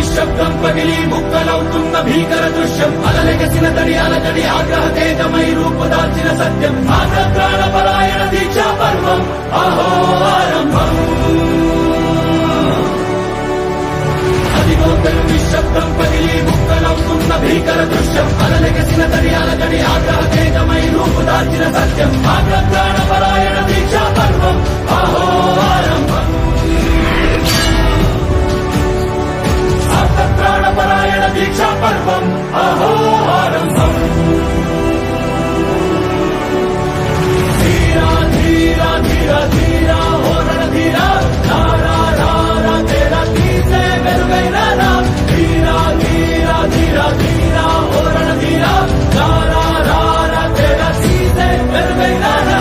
నిశ్శబ్దం పగిలి ముక్కలవుతున్న భీకర దృశ్యం అలలెగసిన తడి అలజడి ఆగ్రహ తేజమై రూపుదాల్చిన సత్యం ఆగ్రహ పరాయణ దీక్షా పర్వం అహో ఆరంభం అదిగో పెను నిశ్శబ్దం పగిలి ముక్కలవుతున్న భీకర దృశ్యం అలలెగసిన తడి అలజడి ఆగ్రహ తేజమై రూపుదాల్చిన సత్యం ఆగ్రహ పరాయణ దీక్షా పర్వం అహో ఆరంభం ప్రాణపరాయణ దీక్షా పర్వం అహో ఆరంభం ధీరా ధీరా ధీరా ధీరా హోరణ ధీరా రారా రారా తేరా తీసే వెలుగైన రా ధీరా ధీరా ధీరా ధీరా హోరణ ధీరా రారా రారా తేరా తీసే వెలుగైన రా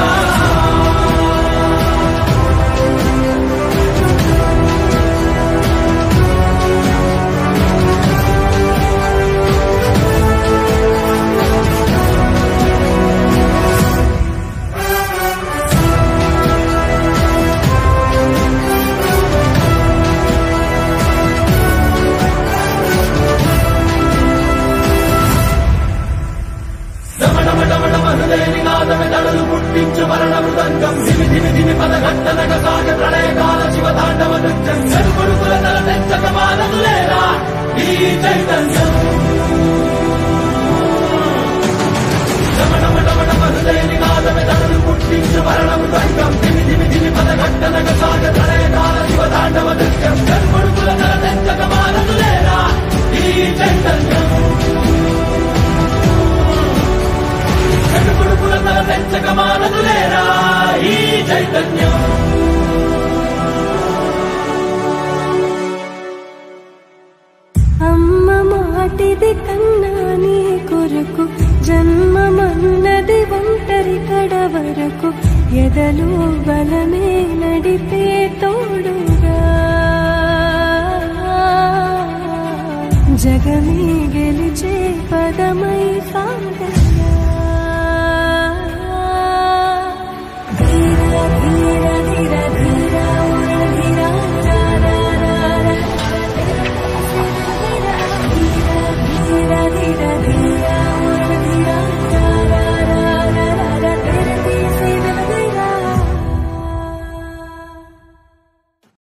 దమడమడమడమ హృదయ నినాదమే దడలు పుట్టించు మరణ మృదంగం ధిమి ధిమి ధిమి పదఘట్టనగ సాగ ప్రళయకాల శివ తాండవ నృత్యం చెరుకుడుకుల తల తెచ్చక మానదులేరా ఈ చైతన్యం దమడమడమడమ హృదయ నినాదమే దడలు పుట్టించు మరణ మృదంగం ధిమి ధిమి ధిమి పదఘట్టనగ సాగ ప్రళయకాల శివ తాండవ నృత్యం చెరుకుడుకుల తల తెచ్చక మానదులేరా ఈ చైతన్యం కడుపుడుపుల తల పెంచక మానదులేరా ఈ చైతన్యం అమ్మ మాటిది కన్నా నీ కొరకు జన్మమన్నది ఒంటరి కడ వరకు ఎదలు బలమే నడిపే తోడుగా జగమే గెలిచే పదమై